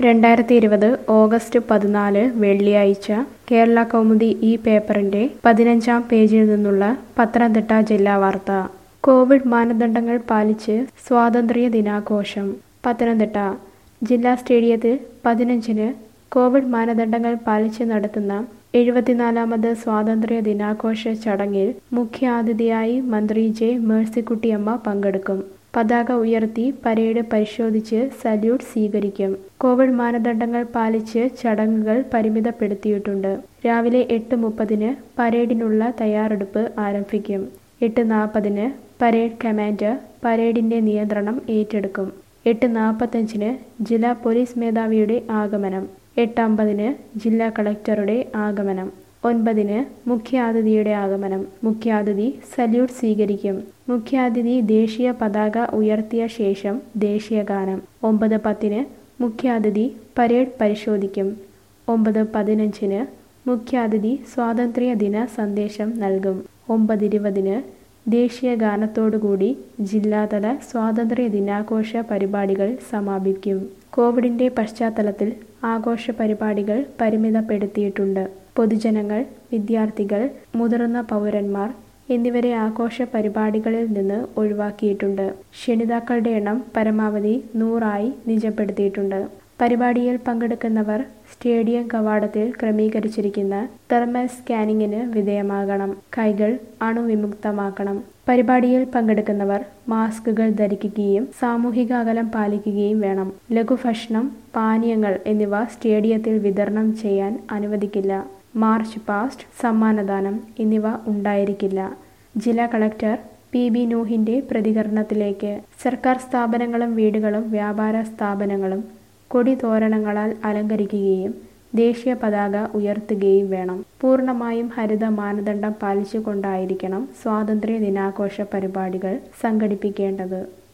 രണ്ടായിരത്തി ഇരുപത് ഓഗസ്റ്റ് പതിനാല് വെള്ളിയാഴ്ച കേരള കൗമുദി ഈ പേപ്പറിന്റെ പതിനഞ്ചാം പേജിൽ നിന്നുള്ള പത്തനംതിട്ട ജില്ലാ വാർത്ത കോവിഡ് മാനദണ്ഡങ്ങൾ പാലിച്ച് സ്വാതന്ത്ര്യ ദിനാഘോഷം പത്തനംതിട്ട ജില്ലാ സ്റ്റേഡിയത്തിൽ പതിനഞ്ചിന് കോവിഡ് മാനദണ്ഡങ്ങൾ പാലിച്ച് നടത്തുന്ന എഴുപത്തിനാലാമത് സ്വാതന്ത്ര്യ ദിനാഘോഷ ചടങ്ങിൽ മുഖ്യാതിഥിയായി മന്ത്രി ജെ മേഴ്സിക്കുട്ടിയമ്മ പങ്കെടുക്കും പതാക ഉയർത്തി പരേഡ് പരിശോധിച്ച് സല്യൂട്ട് സ്വീകരിക്കും കോവിഡ് മാനദണ്ഡങ്ങൾ പാലിച്ച് ചടങ്ങുകൾ പരിമിതപ്പെടുത്തിയിട്ടുണ്ട് രാവിലെ എട്ട് മുപ്പതിന് പരേഡിനുള്ള തയ്യാറെടുപ്പ് ആരംഭിക്കും എട്ട് നാൽപ്പതിന് പരേഡ് കമാൻഡർ പരേഡിന്റെ നിയന്ത്രണം ഏറ്റെടുക്കും എട്ട് നാൽപ്പത്തഞ്ചിന് ജില്ലാ പോലീസ് മേധാവിയുടെ ആഗമനം എട്ട് അമ്പതിന് ജില്ലാ കളക്ടറുടെ ആഗമനം ഒൻപതിന് മുഖ്യാതിഥിയുടെ ആഗമനം മുഖ്യാതിഥി സല്യൂട്ട് സ്വീകരിക്കും മുഖ്യാതിഥി ദേശീയ പതാക ഉയർത്തിയ ശേഷം ദേശീയഗാനം ഒമ്പത് പത്തിന് മുഖ്യാതിഥി പരേഡ് പരിശോധിക്കും ഒമ്പത് പതിനഞ്ചിന് മുഖ്യാതിഥി സ്വാതന്ത്ര്യ ദിന സന്ദേശം നൽകും ഒമ്പത് ഇരുപതിന് ദേശീയ ഗാനത്തോടുകൂടി ജില്ലാതല സ്വാതന്ത്ര്യ ദിനാഘോഷ പരിപാടികൾ സമാപിക്കും കോവിഡിന്റെ പശ്ചാത്തലത്തിൽ ആഘോഷ പരിപാടികൾ പരിമിതപ്പെടുത്തിയിട്ടുണ്ട് പൊതുജനങ്ങൾ വിദ്യാർത്ഥികൾ മുതിർന്ന പൗരന്മാർ എന്നിവരെ ആഘോഷ പരിപാടികളിൽ നിന്ന് ഒഴിവാക്കിയിട്ടുണ്ട് ക്ഷണിതാക്കളുടെ എണ്ണം പരമാവധി നൂറായി നിജപ്പെടുത്തിയിട്ടുണ്ട് പരിപാടിയിൽ പങ്കെടുക്കുന്നവർ സ്റ്റേഡിയം കവാടത്തിൽ ക്രമീകരിച്ചിരിക്കുന്ന തെർമൽ സ്കാനിങ്ങിന് വിധേയമാകണം കൈകൾ അണുവിമുക്തമാക്കണം പരിപാടിയിൽ പങ്കെടുക്കുന്നവർ മാസ്കുകൾ ധരിക്കുകയും സാമൂഹിക അകലം പാലിക്കുകയും വേണം ലഘുഭക്ഷണം പാനീയങ്ങൾ എന്നിവ സ്റ്റേഡിയത്തിൽ വിതരണം ചെയ്യാൻ അനുവദിക്കില്ല മാർച്ച് പാസ്റ്റ് സമ്മാനദാനം എന്നിവ ഉണ്ടായിരിക്കില്ല ജില്ലാ കളക്ടർ പി ബി നൂഹിന്റെ പ്രതികരണത്തിലേക്ക് സർക്കാർ സ്ഥാപനങ്ങളും വീടുകളും വ്യാപാര സ്ഥാപനങ്ങളും കൊടിതോരണങ്ങളാൽ അലങ്കരിക്കുകയും ദേശീയ പതാക ഉയർത്തുകയും വേണം പൂർണ്ണമായും ഹരിത മാനദണ്ഡം പാലിച്ചുകൊണ്ടായിരിക്കണം സ്വാതന്ത്ര്യ ദിനാഘോഷ പരിപാടികൾ സംഘടിപ്പിക്കേണ്ടത്